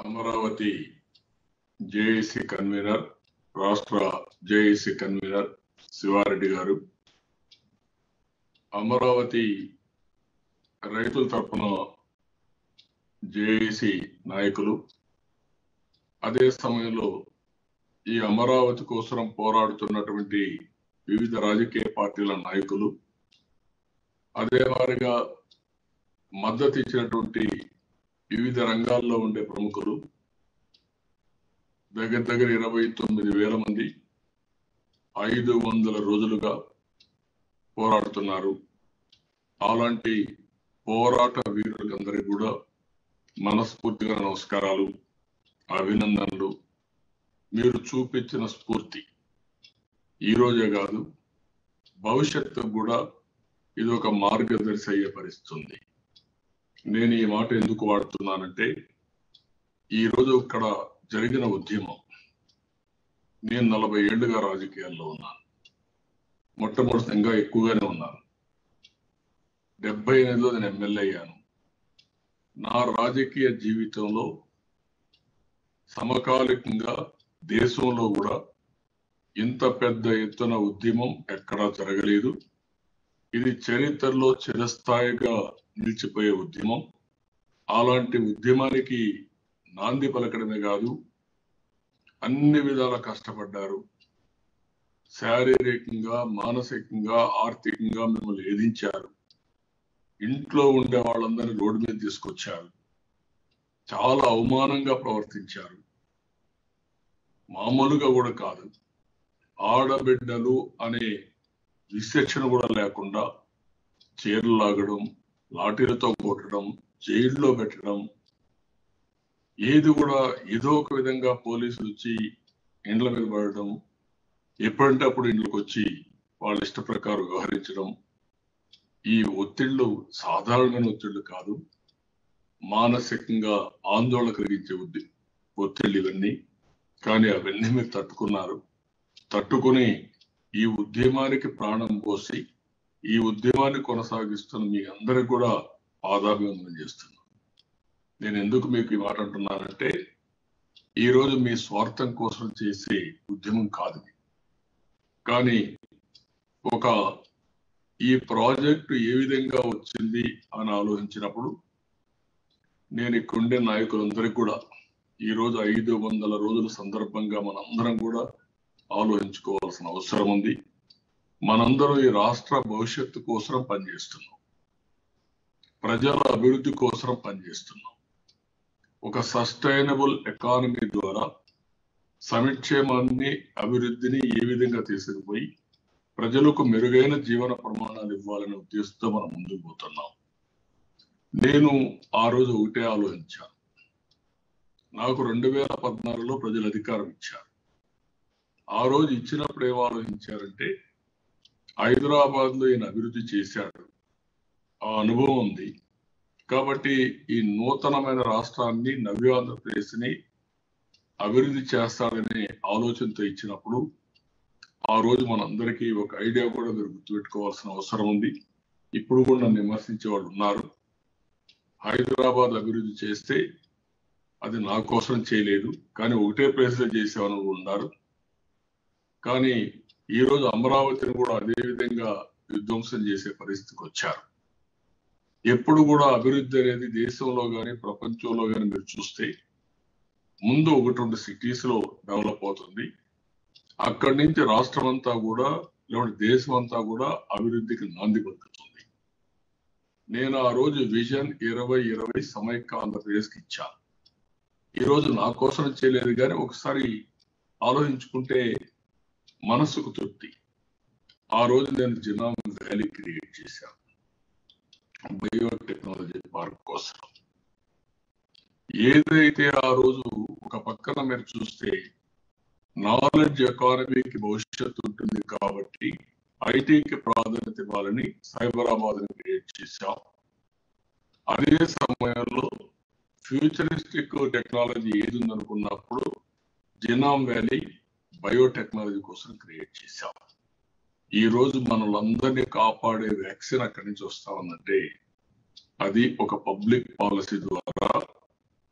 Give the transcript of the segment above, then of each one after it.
Amaravati JAC convener రాష్ట్ర JAC convener Sivareddy గారు అమరావతి రైతుల తరపున జేఏసీ నాయకులు అదే సమయంలో ఈ అమరావతి కోసం పోరాడుతున్నటువంటి వివిధ రాజకీయ పార్టీల నాయకులు అదే వారిగా మద్దతు ఇచ్చినటువంటి వివిధ రంగాల్లో ఉండే ప్రముఖులు దగ్గర దగ్గర ఇరవై తొమ్మిది వేల మంది ఐదు వందల రోజులుగా పోరాడుతున్నారు అలాంటి పోరాట వీరులందరికీ కూడా మనస్ఫూర్తిగా నమస్కారాలు అభినందనలు మీరు చూపించిన స్ఫూర్తి ఈ రోజే కాదు భవిష్యత్తు కూడా ఇది ఒక మార్గదర్శి అయ్యే పరిస్థితుంది నేను ఈ మాట ఎందుకు వాడుతున్నానంటే ఈ రోజు ఇక్కడ జరిగిన ఉద్యమం నేను నలభై ఏళ్లుగా రాజకీయాల్లో ఉన్నాను మొట్టమొదటి ఇంకా ఎక్కువగానే ఉన్నాను డెబ్బై ఎనిమిదిలో నేను ఎమ్మెల్యే అయ్యాను నా రాజకీయ జీవితంలో సమకాలికంగా దేశంలో కూడా ఇంత పెద్ద ఎత్తున ఉద్యమం ఎక్కడా జరగలేదు ఇది చరిత్రలో చిరస్థాయిగా నిలిచిపోయే ఉద్యమం అలాంటి ఉద్యమానికి నాంది పలకడమే కాదు అన్ని విధాల కష్టపడ్డారు శారీరకంగా మానసికంగా ఆర్థికంగా మిమ్మల్ని ఎదించారు ఇంట్లో ఉండే వాళ్ళందరినీ రోడ్డు మీద తీసుకొచ్చారు చాలా అవమానంగా ప్రవర్తించారు మామూలుగా కూడా కాదు ఆడబిడ్డలు అనే విశిక్షణ కూడా లేకుండా చీరలు లాగడం లాఠీలతో కొట్టడం జైల్లో పెట్టడం ఏది కూడా ఏదో ఒక విధంగా పోలీసులు వచ్చి ఇండ్ల మీద పడడం ఎప్పుడంటే అప్పుడు ఇంట్లోకి వచ్చి వాళ్ళ ఇష్ట ప్రకారం వ్యవహరించడం ఈ ఒత్తిళ్లు సాధారణమైన ఒత్తిళ్లు కాదు మానసికంగా ఆందోళన కలిగించే ఉద్ది ఒత్తిళ్ళు ఇవన్నీ కానీ అవన్నీ మీరు తట్టుకున్నారు తట్టుకుని ఈ ఉద్యమానికి ప్రాణం పోసి ఈ ఉద్యమాన్ని కొనసాగిస్తున్న మీ అందరికి కూడా ఆదాభివందనం చేస్తున్నాను నేను ఎందుకు మీకు ఈ మాట అంటున్నానంటే ఈ రోజు మీ స్వార్థం కోసం చేసే ఉద్యమం కాదు ఇది. కానీ ఒక ఈ ప్రాజెక్టు ఏ విధంగా వచ్చింది అని ఆలోచించినప్పుడు నేను ఇక్కడుండే నాయకులందరికీ కూడా ఈ రోజు ఐదు వందల రోజుల సందర్భంగా మనందరం కూడా ఆలోచించుకోవాల్సిన అవసరం ఉంది మనందరం ఈ రాష్ట్ర భవిష్యత్తు కోసం పనిచేస్తున్నాం ప్రజల అభివృద్ధి కోసం పనిచేస్తున్నాం ఒక సస్టైనబుల్ ఎకానమీ ద్వారా సంక్షేమాన్ని అభివృద్ధిని ఏ విధంగా తీసుకుపోయి ప్రజలకు మెరుగైన జీవన ప్రమాణాలు ఇవ్వాలనే ఉద్దేశంతో మనం ముందుకు పోతున్నాం నేను ఆ రోజు ఒకటే ఆలోచించాను నాకు రెండు వేల పద్నాలుగులో ప్రజలు అధికారం ఇచ్చారు ఆ రోజు ఇచ్చినప్పుడు ఏం ఆలోచించారంటే హైదరాబాద్ లో ఈయన అభివృద్ధి చేశాడు ఆ అనుభవం ఉంది కాబట్టి ఈ నూతనమైన రాష్ట్రాన్ని నవ్యాంధ్రప్రదేశ్ ని అభివృద్ధి చేస్తాడనే ఆలోచనతో ఇచ్చినప్పుడు ఆ రోజు మనందరికీ ఒక ఐడియా కూడా మీరు గుర్తుపెట్టుకోవాల్సిన అవసరం ఉంది ఇప్పుడు కూడా నన్ను విమర్శించే వాళ్ళు ఉన్నారు హైదరాబాద్ అభివృద్ధి చేస్తే అది నా కోసం చేయలేదు కానీ ఒకటే ప్లేస్ లో చేసేవాళ్ళు ఉన్నారు కానీ ఈ రోజు అమరావతిని కూడా అదే విధంగా విధ్వంసం చేసే పరిస్థితికి వచ్చారు ఎప్పుడు కూడా అభివృద్ధి అనేది దేశంలో కానీ ప్రపంచంలో కానీ మీరు చూస్తే ముందు ఒకటి రెండు సిటీస్ లో డెవలప్ అవుతుంది అక్కడి నుంచి రాష్ట్రం అంతా కూడా లేకుంటే దేశం అంతా కూడా అభివృద్ధికి నాంది పలుకుతుంది నేను ఆ రోజు విజన్ ఇరవై ఇరవై సమైక్య ఆంధ్రప్రదేశ్కి ఇచ్చాను ఈ రోజు నా కోసం చేయలేదు కానీ ఒకసారి ఆలోచించుకుంటే మనసుకు తృప్తి ఆ రోజు నేను జినామ్ వ్యాలీ క్రియేట్ చేశాను బయోటెక్నాలజీ పార్క్ కోసం ఏదైతే ఆ రోజు ఒక పక్కన మీరు చూస్తే నాలెడ్జ్ ఎకానమీకి భవిష్యత్తు ఉంటుంది కాబట్టి ఐటీకి ప్రాధాన్యత ఇవ్వాలని సైబరాబాద్ క్రియేట్ చేశాం అదే సమయంలో ఫ్యూచరిస్టిక్ టెక్నాలజీ ఏది ఉందనుకున్నప్పుడు జినామ్ వ్యాలీ బయోటెక్నాలజీ కోసం క్రియేట్ చేశాం ఈ రోజు మనలందరినీ కాపాడే వ్యాక్సిన్ అక్కడి నుంచి వస్తా ఉందంటే అది ఒక పబ్లిక్ పాలసీ ద్వారా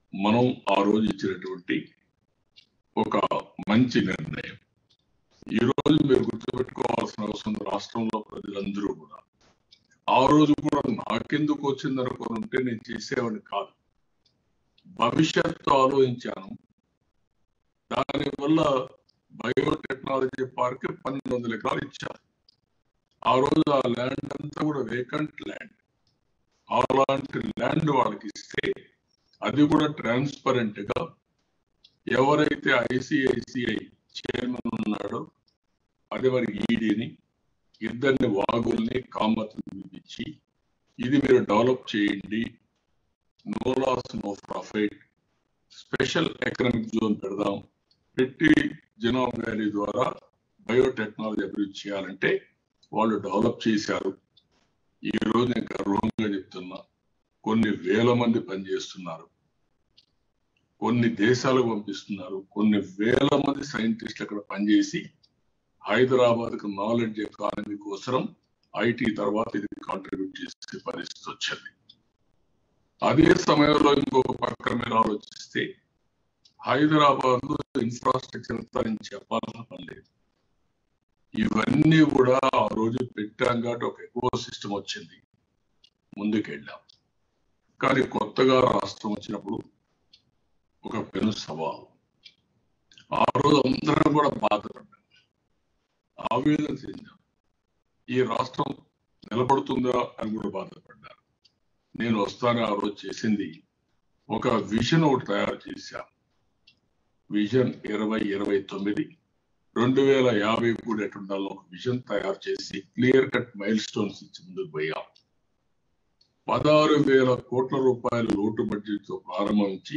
మనం ఆ రోజు ఇచ్చినటువంటి ఒక మంచి నిర్ణయం ఈ రోజు మీరు గుర్తుపెట్టుకోవాల్సిన అవసరం ఉంది రాష్ట్రంలో ప్రజలందరూ కూడా ఆ రోజు కూడా నాకెందుకు వచ్చింది అనుకుని ఉంటే నేను చేసేవాడిని కాదు భవిష్యత్తు ఆలోచించాను దానివల్ల బయోటెక్నాలజీ పార్క్ పన్నెండు వందల ఎకరాలు ఇచ్చారు ఆ రోజు ఆ ల్యాండ్ అంతా కూడా వేకంట్ ల్యాండ్ అలాంటి ల్యాండ్ వాళ్ళకి ఇస్తే అది కూడా ట్రాన్స్పరెంట్ గా ఎవరైతే ఐసిఐసిఐ చైర్మన్ ఉన్నాడో అది మరి ఈడీని ఇద్దరిని వాగుల్ని కామత్ని ఇచ్చి ఇది మీరు డెవలప్ చేయండి no loss no profit special economic zone పెడదాం పెట్టి జనోమ్ వ్యాలీ ద్వారా బయోటెక్నాలజీ అభివృద్ధి చేయాలంటే వాళ్ళు డెవలప్ చేశారు ఈ రోజు నేను గర్వంగా చెప్తున్నా కొన్ని వేల మంది పనిచేస్తున్నారు కొన్ని దేశాలకు పంపిస్తున్నారు కొన్ని వేల మంది సైంటిస్టులు అక్కడ పనిచేసి హైదరాబాద్ కు నాలెడ్జ్ ఎకానమీ కోసం ఐటీ తర్వాత ఇది కాంట్రిబ్యూట్ చేసే పరిస్థితి వచ్చింది అదే సమయంలో ఇంకొక పక్కన మీరు ఆలోచిస్తే హైదరాబాద్ లో ఇన్ఫ్రాస్ట్రక్చర్ అంతా నేను చెప్పాల్సిన పని లేదు ఇవన్నీ కూడా ఆ రోజు పెట్టాం కాబట్టి ఒక ఎక్కువ సిస్టమ్ వచ్చింది ముందుకెళ్ళాం కానీ కొత్తగా రాష్ట్రం వచ్చినప్పుడు ఒక పెను సవాలు ఆ రోజు అందరం కూడా బాధపడ్డాం ఆవేదన చెందాం ఈ రాష్ట్రం నిలబడుతుందా అని కూడా బాధపడ్డారు నేను వస్తాను ఆ రోజు చేసింది ఒక విజన్ ఒకటి తయారు చేశాం విజన్ ఇరవై ఇరవై తొమ్మిది రెండు వేల యాభై కూడా ఎటుండాలో ఒక విజన్ తయారు చేసి క్లియర్ కట్ మైల్ స్టోన్స్ ఇచ్చి ముందుకు పోయాం పదహారు వేల కోట్ల రూపాయల లోటు బడ్జెట్ తో ప్రారంభించి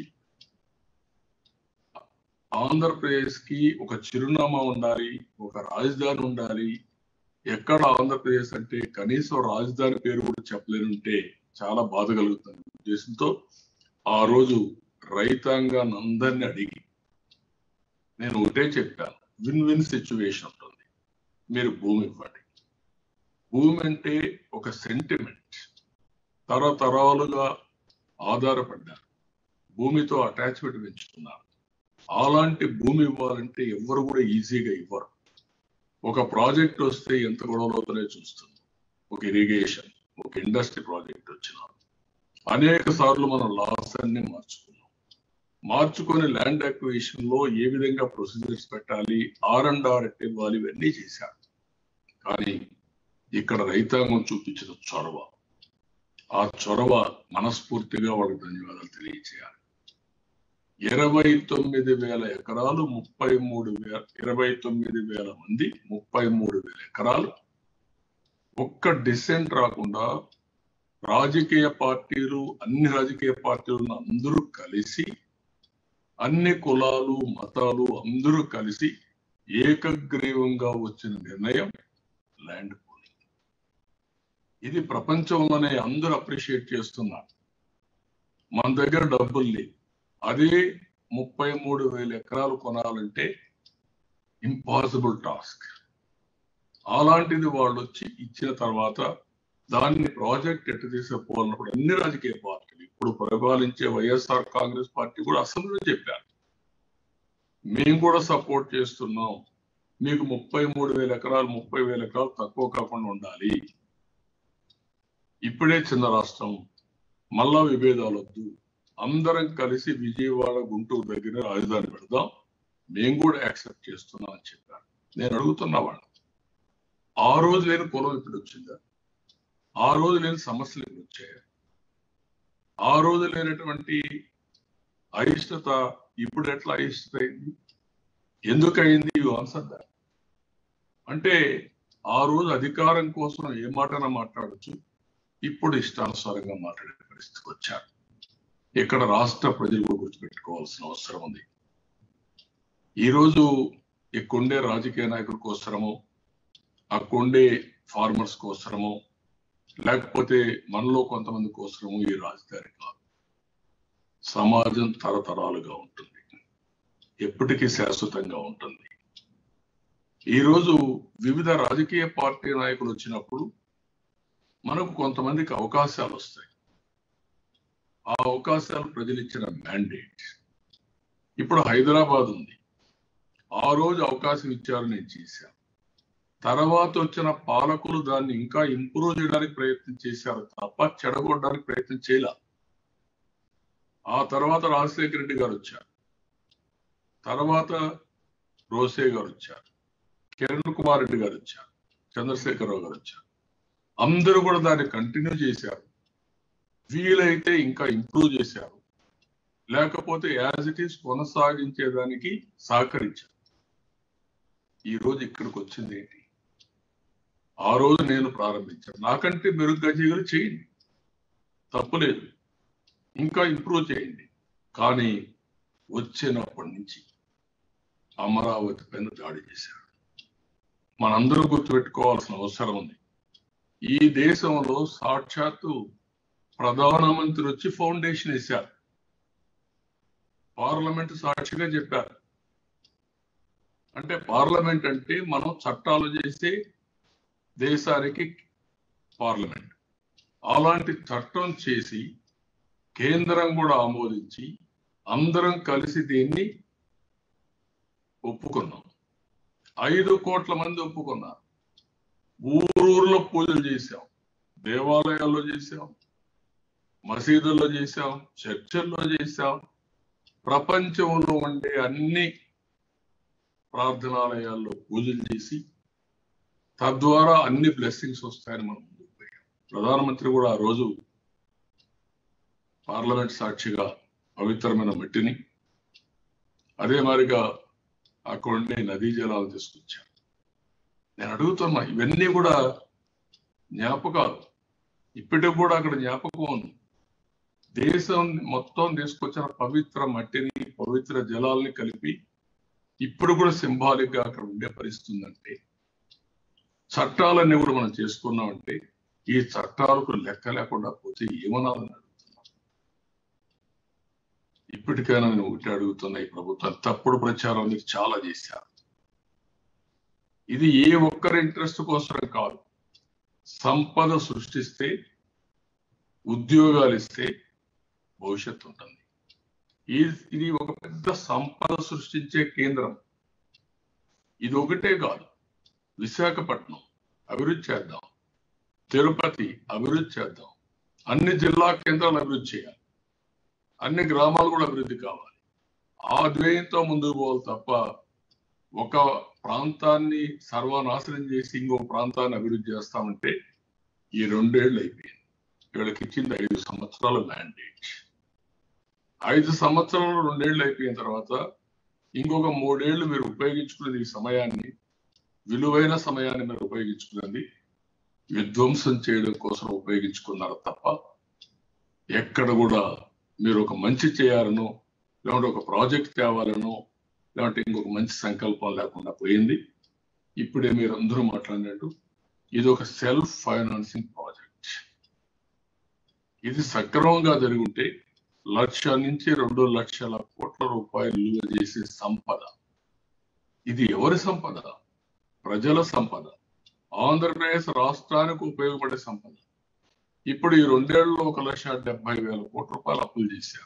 ఆంధ్రప్రదేశ్ కి ఒక చిరునామా ఉండాలి ఒక రాజధాని ఉండాలి ఎక్కడ ఆంధ్రప్రదేశ్ అంటే కనీసం రాజధాని పేరు కూడా చెప్పలేనుంటే చాలా బాధ కలుగుతుంది ఉద్దేశంతో ఆ రోజు రైతాంగాన్ని అందరినీ అడిగి నేను ఒకటే చెప్పాను విన్ విన్ సిచ్యువేషన్ ఉంటుంది మీరు భూమి ఇవ్వండి భూమి అంటే ఒక సెంటిమెంట్ తరతరాలుగా ఆధారపడ్డారు భూమితో అటాచ్మెంట్ పెంచుకున్నారు అలాంటి భూమి ఇవ్వాలంటే ఎవరు కూడా ఈజీగా ఇవ్వరు ఒక ప్రాజెక్ట్ వస్తే ఎంత గొడవలవుతానే చూస్తుంది ఒక ఇరిగేషన్ ఒక ఇండస్ట్రీ ప్రాజెక్ట్ వచ్చిన అనేక సార్లు మనం లాస్ అన్ని మార్చుకున్నాం మార్చుకొని ల్యాండ్ అక్విజిషన్ లో ఏ విధంగా ప్రొసీజర్స్ పెట్టాలి ఆర్ అండ్ ఆర్ ఎట్ ఇవ్వాలి ఇవన్నీ చేశారు కానీ ఇక్కడ రైతాంగం చూపించిన చొరవ ఆ చొరవ మనస్ఫూర్తిగా వాళ్ళకి ధన్యవాదాలు తెలియజేయాలి ఇరవై తొమ్మిది వేల ఎకరాలు ముప్పై మూడు వేల ఇరవై తొమ్మిది వేల మంది ముప్పై మూడు వేల ఎకరాలు ఒక్క డిసెంట్ రాకుండా రాజకీయ పార్టీలు అన్ని రాజకీయ పార్టీలు అందరూ కలిసి అన్ని కులాలు మతాలు అందరూ కలిసి ఏకగ్రీవంగా వచ్చిన నిర్ణయం ల్యాండ్ పూలింగ్ ఇది ప్రపంచంలోనే అందరూ అప్రిషియేట్ చేస్తున్నారు మన దగ్గర డబ్బులు లేవు అదే ముప్పై మూడు వేల ఎకరాలు కొనాలంటే ఇంపాసిబుల్ టాస్క్ అలాంటిది వాళ్ళు వచ్చి ఇచ్చిన తర్వాత దాన్ని ప్రాజెక్ట్ ఎట్టు తీసుకుపోవాలన్నప్పుడు అన్ని రాజకీయ పార్టీలు ఇప్పుడు పరిపాలించే వైఎస్ఆర్ కాంగ్రెస్ పార్టీ కూడా అసెంబ్లీలో చెప్పారు మేము కూడా సపోర్ట్ చేస్తున్నాం మీకు ముప్పై మూడు వేల ఎకరాలు ముప్పై వేల ఎకరాలు తక్కువ కాకుండా ఉండాలి ఇప్పుడే చిన్న రాష్ట్రం మళ్ళా విభేదాలు వద్దు అందరం కలిసి విజయవాడ గుంటూరు దగ్గర రాజధాని పెడదాం మేము కూడా యాక్సెప్ట్ చేస్తున్నాం అని చెప్పారు నేను అడుగుతున్నా వాళ్ళు ఆ రోజు లేని కులం ఇప్పుడు వచ్చిందా ఆ రోజు లేని సమస్యలు ఇప్పుడు వచ్చాయా ఆ రోజు లేనటువంటి అయిష్టత ఇప్పుడు ఎట్లా అయిష్టత అయింది ఎందుకు అయింది ఆన్సర్ దాట్ అంటే ఆ రోజు అధికారం కోసం ఏ మాటన మాట్లాడచ్చు ఇప్పుడు ఇష్టానుసారంగా మాట్లాడే పరిస్థితికి వచ్చారు ఇక్కడ రాష్ట్ర ప్రజలు కూడా గుర్తుపెట్టుకోవాల్సిన అవసరం ఉంది ఈరోజు ఇక్కడుండే రాజకీయ నాయకుల కోసరమో అక్కడుండే ఫార్మర్స్ కోసరమో లేకపోతే మనలో కొంతమంది కోసరము ఈ రాజధాని కాదు సమాజం తరతరాలుగా ఉంటుంది ఎప్పటికీ శాశ్వతంగా ఉంటుంది ఈరోజు వివిధ రాజకీయ పార్టీ నాయకులు వచ్చినప్పుడు మనకు కొంతమందికి అవకాశాలు వస్తాయి ఆ అవకాశాలు ప్రజలు ఇచ్చిన మ్యాండేట్ ఇప్పుడు హైదరాబాద్ ఉంది ఆ రోజు అవకాశం ఇచ్చారు నేను చేశాను తర్వాత వచ్చిన పాలకులు దాన్ని ఇంకా ఇంప్రూవ్ చేయడానికి ప్రయత్నం చేశారు తప్ప చెడగొట్టడానికి ప్రయత్నం చేయలే ఆ తర్వాత రాజశేఖర రెడ్డి గారు వచ్చారు తర్వాత రోసే గారు వచ్చారు కిరణ్ కుమార్ రెడ్డి గారు వచ్చారు చంద్రశేఖరరావు గారు వచ్చారు అందరూ కూడా దాన్ని కంటిన్యూ చేశారు వీలైతే ఇంకా ఇంప్రూవ్ చేశారు లేకపోతే యాజ్ ఇట్ ఈస్ కొనసాగించేదానికి సహకరించారు ఈ రోజు ఇక్కడికి వచ్చింది ఏంటి ఆ రోజు నేను ప్రారంభించాను నాకంటే మెరుగ్గా చేయగలి చేయండి తప్పులేదు ఇంకా ఇంప్రూవ్ చేయండి కానీ వచ్చినప్పటి నుంచి అమరావతి పైన దాడి చేశారు మనందరూ గుర్తుపెట్టుకోవాల్సిన అవసరం ఉంది ఈ దేశంలో సాక్షాత్తు ప్రధానమంత్రి వచ్చి ఫౌండేషన్ వేశారు పార్లమెంట్ సాక్షిగా చెప్పారు అంటే పార్లమెంట్ అంటే మనం చట్టాలు చేసే దేశానికి పార్లమెంట్ అలాంటి చట్టం చేసి కేంద్రం కూడా ఆమోదించి అందరం కలిసి దీన్ని ఒప్పుకున్నాం ఐదు కోట్ల మంది ఒప్పుకున్నారు ఊరూరులో పూజలు చేశాం దేవాలయాల్లో చేశాం మసీదుల్లో చేశాం చర్చల్లో చేశాం ప్రపంచంలో ఉండే అన్ని ప్రార్థనాలయాల్లో పూజలు చేసి తద్వారా అన్ని బ్లెస్సింగ్స్ వస్తాయని మనం ముందుకు పోయాం ప్రధానమంత్రి కూడా ఆ రోజు పార్లమెంట్ సాక్షిగా పవిత్రమైన మట్టిని అదే మాదిరిగా అక్కడ ఉండే నదీ జలాలు తీసుకొచ్చారు నేను అడుగుతున్నా ఇవన్నీ కూడా జ్ఞాపకాలు ఇప్పటికి కూడా అక్కడ జ్ఞాపకం ఉంది దేశం మొత్తం తీసుకొచ్చిన పవిత్ర మట్టిని పవిత్ర జలాల్ని కలిపి ఇప్పుడు కూడా సింబాలిక్ గా అక్కడ ఉండే పరిస్థితి ఉందంటే చట్టాలన్నీ కూడా మనం చేసుకున్నామంటే ఈ చట్టాలకు లెక్క లేకుండా పోతే ఏమనాలని అడుగుతున్నా ఇప్పటికైనా నేను ఒకటి అడుగుతున్నా ఈ ప్రభుత్వం తప్పుడు ప్రచారం మీరు చాలా చేశారు ఇది ఏ ఒక్కరి ఇంట్రెస్ట్ కోసమే కాదు సంపద సృష్టిస్తే ఉద్యోగాలు ఇస్తే భవిష్యత్తు ఉంటుంది ఈ- ఇది ఒక పెద్ద సంపద సృష్టించే కేంద్రం ఇది ఒకటే కాదు విశాఖపట్నం అభివృద్ధి చేద్దాం తిరుపతి అభివృద్ధి చేద్దాం అన్ని జిల్లా కేంద్రాలు అభివృద్ధి చేయాలి అన్ని గ్రామాలు కూడా అభివృద్ధి కావాలి ఆ ద్వేయంతో ముందుకు పోవాలి తప్ప ఒక ప్రాంతాన్ని సర్వనాశనం చేసి ఇంకో ప్రాంతాన్ని అభివృద్ధి చేస్తామంటే ఈ రెండేళ్లు అయిపోయింది వీళ్ళకి ఇచ్చింది ఐదు సంవత్సరాల మ్యాండేట్ ఐదు సంవత్సరాలు రెండేళ్లు అయిపోయిన తర్వాత ఇంకొక మూడేళ్లు మీరు ఉపయోగించుకునేది ఈ సమయాన్ని విలువైన సమయాన్ని మీరు ఉపయోగించుకున్నది విధ్వంసం చేయడం కోసం ఉపయోగించుకున్నారు తప్ప ఎక్కడ కూడా మీరు ఒక మంచి చేయాలనో లేకుంటే ఒక ప్రాజెక్ట్ తేవాలనో లేదంటే ఇంకొక మంచి సంకల్పం లేకుండా పోయింది ఇప్పుడే మీరు అందరూ మాట్లాడినట్టు ఇది ఒక సెల్ఫ్ ఫైనాన్సింగ్ ప్రాజెక్ట్ ఇది సక్రమంగా జరుగుంటే లక్ష నుంచి రెండు లక్షల కోట్ల రూపాయలు విలువ చేసే సంపద ఇది ఎవరి సంపద ప్రజల సంపద ఆంధ్రప్రదేశ్ రాష్ట్రానికి ఉపయోగపడే సంపద ఇప్పుడు ఈ రెండేళ్లలో ఒక లక్ష డెబ్బై వేల కోట్ల రూపాయలు అప్పులు చేశారు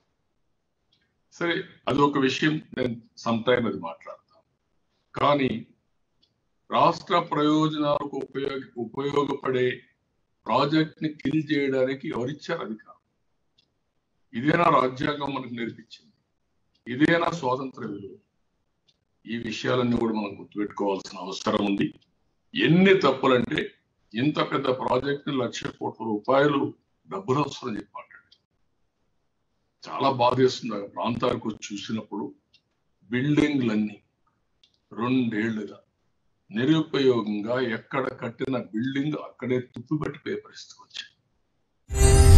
సరే అది ఒక విషయం నేను సమ్ టైం అది మాట్లాడతాను కానీ రాష్ట్ర ప్రయోజనాలకు ఉపయోగ ఉపయోగపడే ప్రాజెక్ట్ ని కిల్ చేయడానికి ఎవరిచ్చారు అధికారం ఇదేనా రాజ్యాంగం మనకు నేర్పించింది ఇదేనా స్వాతంత్ర విలువ ఈ విషయాలన్నీ కూడా మనం గుర్తుపెట్టుకోవాల్సిన అవసరం ఉంది ఎన్ని తప్పులంటే ఇంత పెద్ద ప్రాజెక్ట్ ని లక్ష కోట్ల రూపాయలు డబ్బులు అవసరం చెప్పాడు చాలా బాధేస్తుంది ఆ ప్రాంతాలకు వచ్చి చూసినప్పుడు బిల్డింగ్లన్నీ రెండేళ్లుగా నిరుపయోగంగా ఎక్కడ కట్టిన బిల్డింగ్ అక్కడే తుప్పిపట్టిపోయే పరిస్థితి వచ్చింది